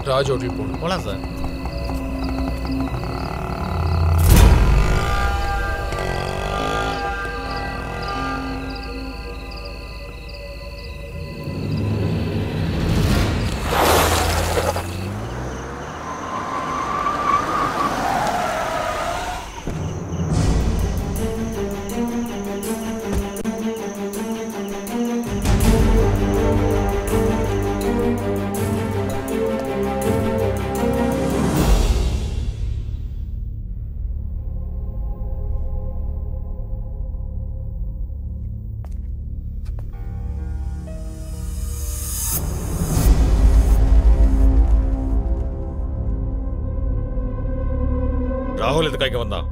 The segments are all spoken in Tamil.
ராஜ் ஹோட்டல் போகணும் போலாம் சார் ராகுல் எதுக்காக இங்க வந்தான்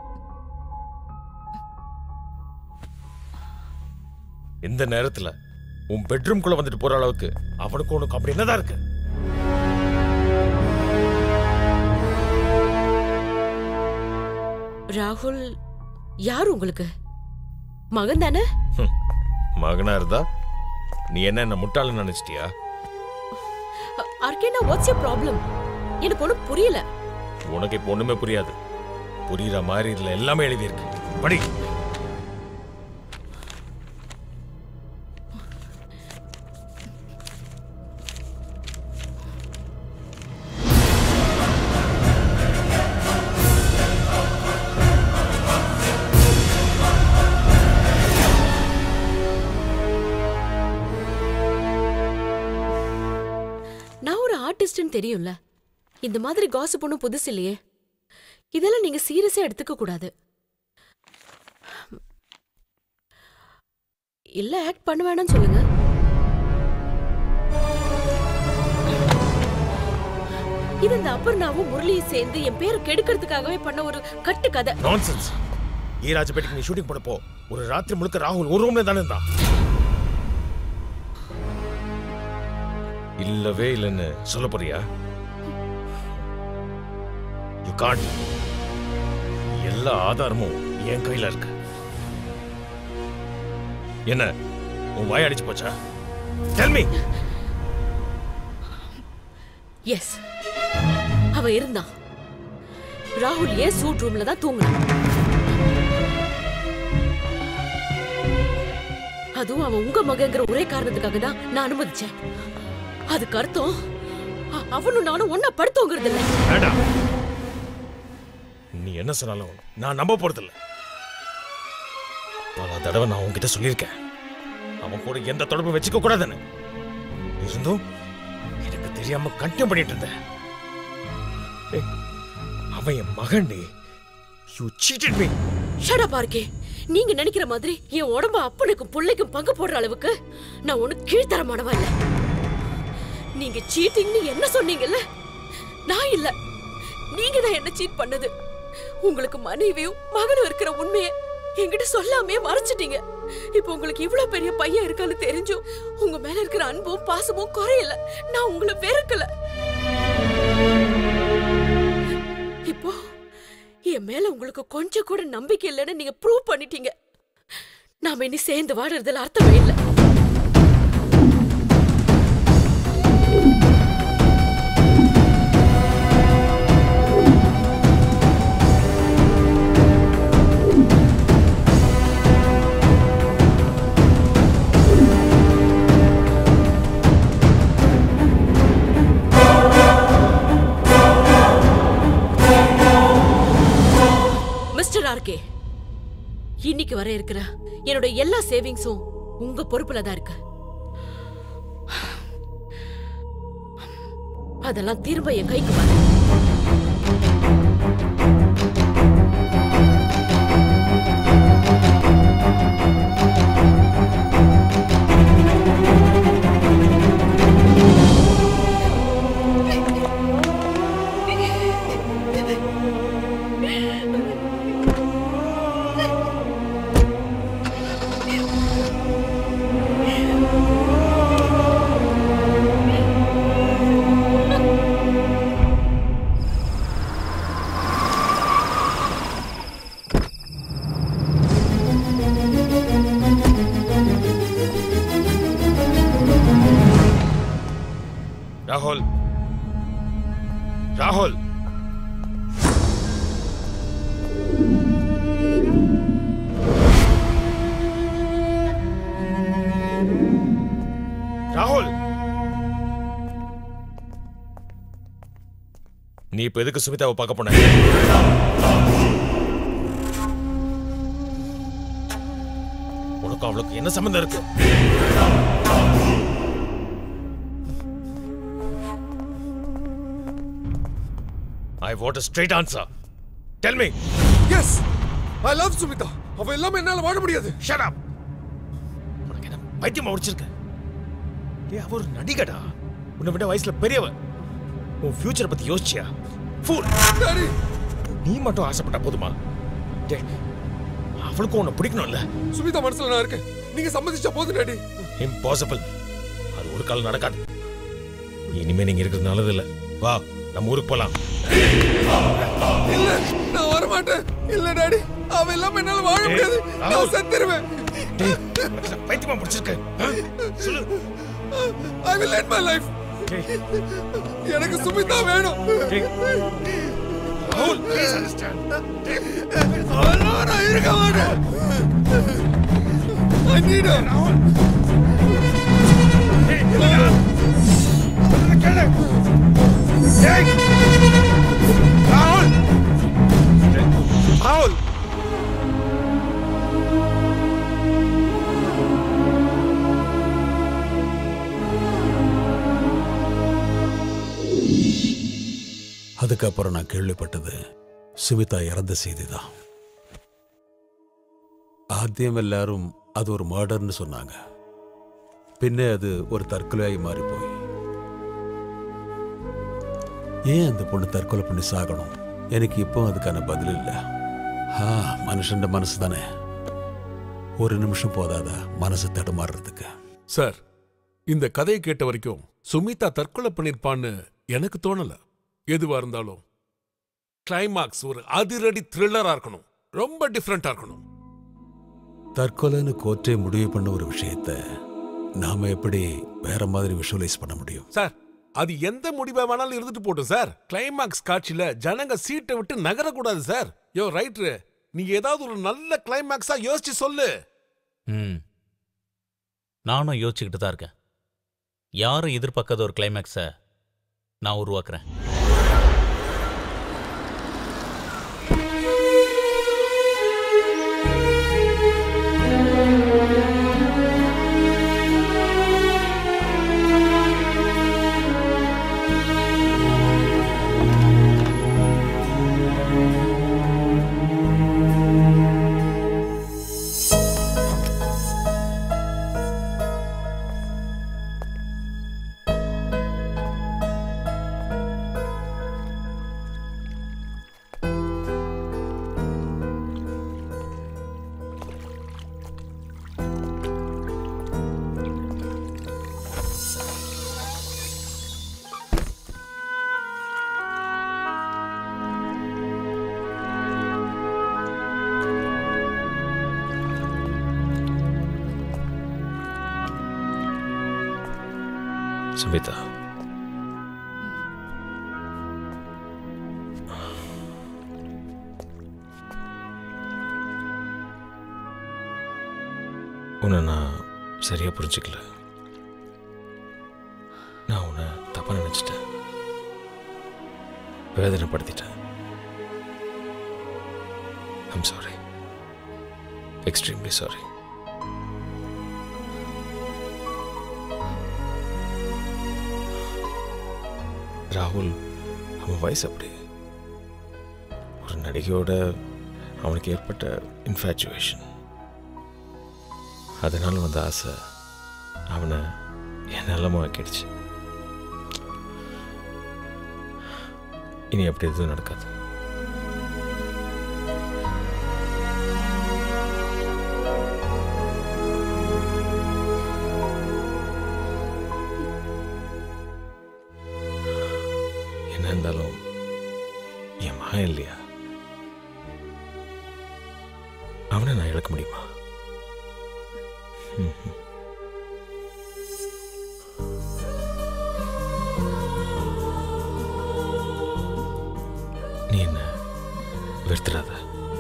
இந்த நேரத்துல உன் பெட்ரூம்குள்ள வந்துட்டு போற அளவுக்கு அவனுக்கு உனக்கு அப்படி என்னதான் இருக்கு ராகுல் யார் உங்களுக்கு மகன் தானே மகனா இருந்தா நீ என்ன என்ன முட்டாளன்னு நினைச்சிட்டியா அர்கேனா வாட்ஸ் யூர் ப்ராப்ளம் எனக்கு ஒன்றும் புரியல உனக்கு இப்ப ஒண்ணுமே புரியாது புரியுற மாதிரி இதுல எல்லாமே எழுதியிருக்கு படி நான் ஒரு ஆர்டிஸ்ட்னு தெரியும்ல இந்த மாதிரி காசிப் ஒன்றும் புதுசு இல்லையே இதெல்லாம் நீங்க சீரியஸா எடுத்துக்க கூடாது இல்ல ஆக்ட் பண்ண வேணாம்னு சொல்லுங்க இது இந்த அப்பர்ணாவும் முரளியும் சேர்ந்து என் பேரை கெடுக்கிறதுக்காகவே பண்ண ஒரு கட்டு கதை நான்சென்ஸ் ஈராஜபேட்டைக்கு நீ ஷூட்டிங் போட போ ஒரு ராத்திரி முழுக்க ராகுல் ஒரு ரூம்ல தானே இருந்தான் இல்லவே இல்லைன்னு சொல்ல போறியா யூ காண்ட் எல்லா ஆதாரமும் என் கையில இருக்கு என்ன உன் வாய் அடிச்சு போச்சா டெல் மீ எஸ் அவ இருந்தான் ராகுல் ஏன் சூட் ரூம்ல தான் தூங்கினான் அதுவும் அவன் உங்க மகங்கிற ஒரே காரணத்துக்காக தான் நான் அனுமதிச்சேன் அதுக்கு அர்த்தம் அ- அவனும் நானும் ஒன்னா படுத்தோங்கிறது இல்ல வேண்டாம் நீ என்ன சொன்னாலும் நான் நம்ப போறதில்ல பல தடவை நான் உன்கிட்ட சொல்லியிருக்கேன் அவன் கூட எந்த தொடர்பும் வச்சுக்க கூடாதுன்னு இருந்தும் எனக்கு தெரியாம கண்டினியூ பண்ணிட்டு இருந்தேன் ஏய், அவன் என் மகன் யூ சீட்டட் மீ ஷடா பார்க்கே நீங்க நினைக்கிற மாதிரி என் உடம்ப அப்பனுக்கும் புள்ளைக்கும் பங்கு போடுற அளவுக்கு நான் ஒண்ணு கீழ்த்தரமானவா இல்ல நீங்க சீட்டிங்னு என்ன சொன்னீங்கல்ல நான் இல்ல நீங்க தான் என்ன சீட் பண்ணது உங்களுக்கு மனைவியும் மகனும் இருக்கிற உண்மையை என்கிட்ட சொல்லாமே மறைச்சிட்டீங்க இப்போ உங்களுக்கு இவ்வளவு பெரிய பையன் இருக்கான்னு தெரிஞ்சும் உங்க மேல இருக்கிற அன்பும் பாசமும் குறையல நான் உங்களை வெறுக்கல இப்போ என் மேல உங்களுக்கு கொஞ்சம் கூட நம்பிக்கை இல்லைன்னு நீங்க ப்ரூவ் பண்ணிட்டீங்க நாம இனி சேர்ந்து வாடுறதுல அர்த்தமே இல்லை மிஸ்டர் ஆர்கே இன்னைக்கு வர இருக்கிற என்னோட எல்லா சேவிங்ஸும் உங்க பொறுப்புல தான் இருக்கு அதெல்லாம் திரும்ப என் கைக்கு வரும் ராகுல் ராகுல் ராகுல் நீ இப்ப எதுக்கு சுமிதாவை பார்க்க போன உனக்கு அவளுக்கு என்ன சம்பந்தம் இருக்கு I want a straight answer tell me yes I love Sumitha அவ இல்லாம என்னால வாழ முடியாது shut up உனக்கு என்ன பைத்தியமா முடிச்சிருக்க டேய் அவ ஒரு நடிகடா உன்னை விட வயசுல பெரியவ உன் ஃபியூச்சரை பத்தி யோசிச்சியா ஃபூல் டாடி நீ மட்டும் ஆசைப்பட்டா போதுமா டேய் அவளுக்கும் உன்னை பிடிக்கணும்ல சுமிதா மனசுல நான் இருக்கேன் நீங்க சம்மதிச்சா போதும் டாடி இம்பாசிபிள் அது ஒரு காலம் நடக்காது இனிமே நீங்க இருக்கிறது நல்லது இல்ல வா நம்ம ஊருக்கு போலாம் இல்ல நான் வர மாட்டேன் இல்ல டாடி அவ இல்லாம என்னால வாழ ஏய், முடியாது ராகுல். நான் செத்துருவேன் டேய் உனக்கு என்ன பைத்தியமா முடிச்சிருக்க ஆ? சொல்லு I will end my life டேய் எனக்கு சுமிதா வேணும் டேய் ராகுல் ப்ளீஸ் அண்டர்ஸ்டாண்ட் அவளால நான் இருக்க மாட்டேன் ஐ நீட் ராகுல் டேய் இல்லடா சொல்றத கேளு டேய் ராகுல் டேய், ராகுல் அதுக்கப்புறம் நான் கேள்விப்பட்டது சுமிதா இறந்த செய்தி தான் ஆத்தியம் எல்லாரும் அது ஒரு மர்டர்னு சொன்னாங்க பின்னே அது ஒரு தற்கொலையாகி மாறி போய் ஏன் அந்த பொண்ணு தற்கொலை பண்ணி சாகணும் எனக்கு இப்போ அதுக்கான பதில் இல்லை ஆ மனுஷன் மனசு தானே ஒரு நிமிஷம் போதாதா மனசு தடுமாறுறதுக்கு சார் இந்த கதையை கேட்ட வரைக்கும் சுமிதா தற்கொலை பண்ணிருப்பான்னு எனக்கு தோணல எதுவா இருந்தாலும் கிளைமாக்ஸ் ஒரு அதிரடி த்ரில்லரா இருக்கணும் ரொம்ப டிஃப்ரெண்டா இருக்கணும் தற்கொலைன்னு கோர்ட்டே முடிவு பண்ண ஒரு விஷயத்த நாம எப்படி வேற மாதிரி விஷுவலைஸ் பண்ண முடியும் சார் அது எந்த முடிவா வேணாலும் இருந்துட்டு போட்டும் சார் கிளைமாக்ஸ் காட்சியில ஜனங்க சீட்டை விட்டு நகரக்கூடாது சார் யோ ரைட்ரு நீங்க ஏதாவது ஒரு நல்ல கிளைமாக்ஸா யோசிச்சு சொல்லு ம் நானும் யோசிச்சுக்கிட்டு தான் இருக்கேன் யாரும் எதிர்பார்க்காத ஒரு கிளைமேக்ஸை நான் உருவாக்குறேன் சுமிதா உன்னை நான் சரியா புரிஞ்சுக்கல நான் உன்னை தப்பா நினைச்சிட்டேன் வேதனைப்படுத்திட்டேன் ஐம் சாரி எக்ஸ்ட்ரீம்லி சாரி ராகுல் அவன் வயசு அப்படி ஒரு நடிகையோட அவனுக்கு ஏற்பட்ட இன்ஃபேச்சுவேஷன் அதனால வந்த ஆசை அவனை என் நிலமா ஆக்கிடுச்சு இனி அப்படி எதுவும் நடக்காது என்ன இருந்தாலும் என் மகன் இல்லையா அவனை நான் இழக்க முடியுமா ம்ஹும். வெறுத்துடாத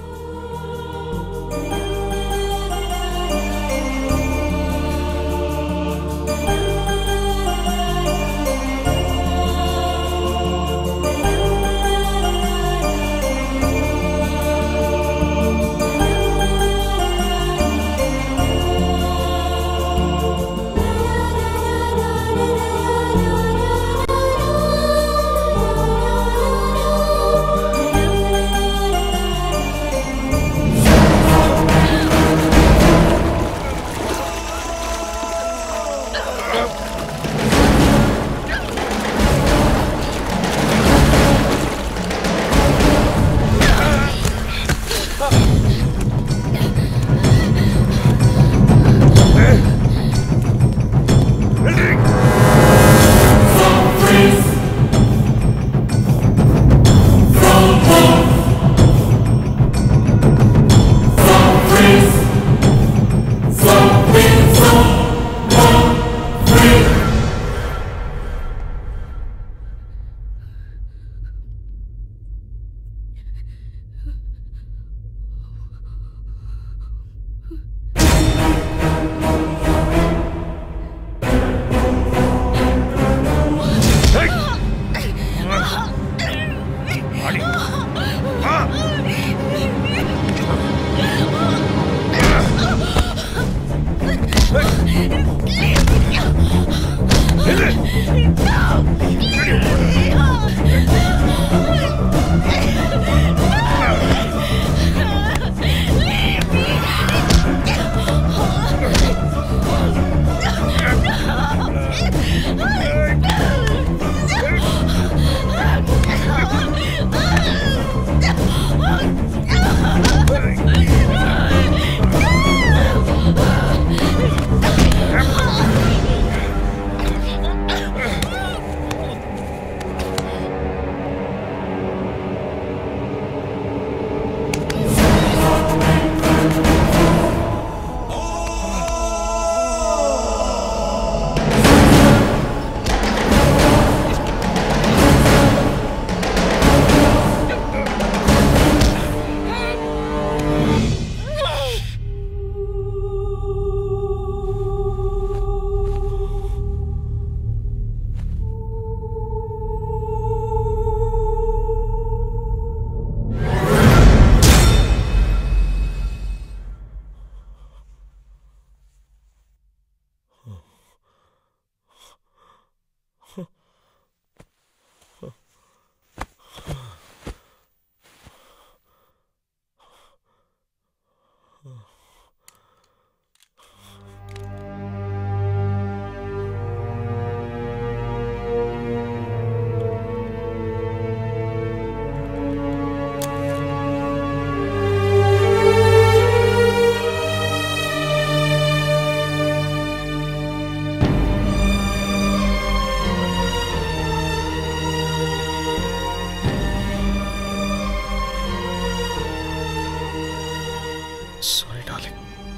Sorry, darling.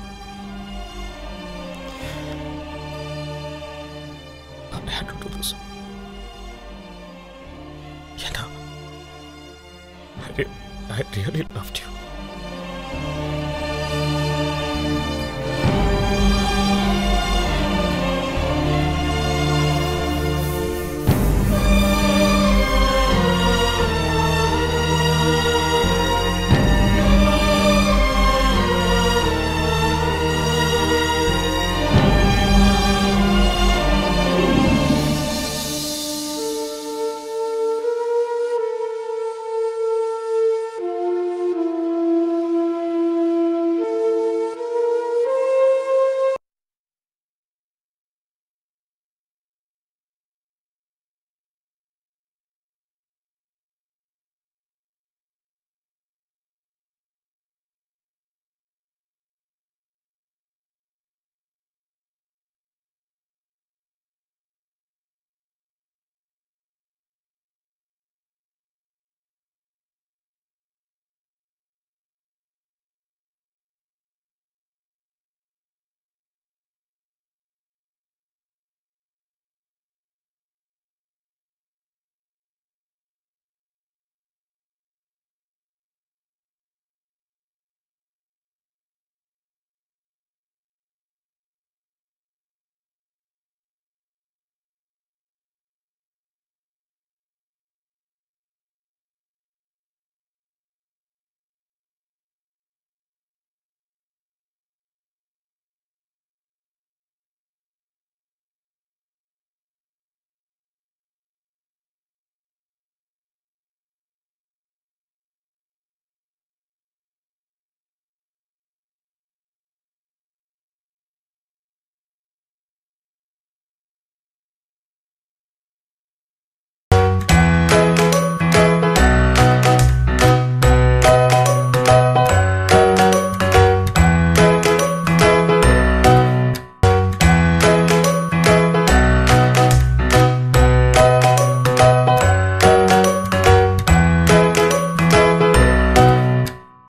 I had to do this. Yeah, I, re- I really loved you.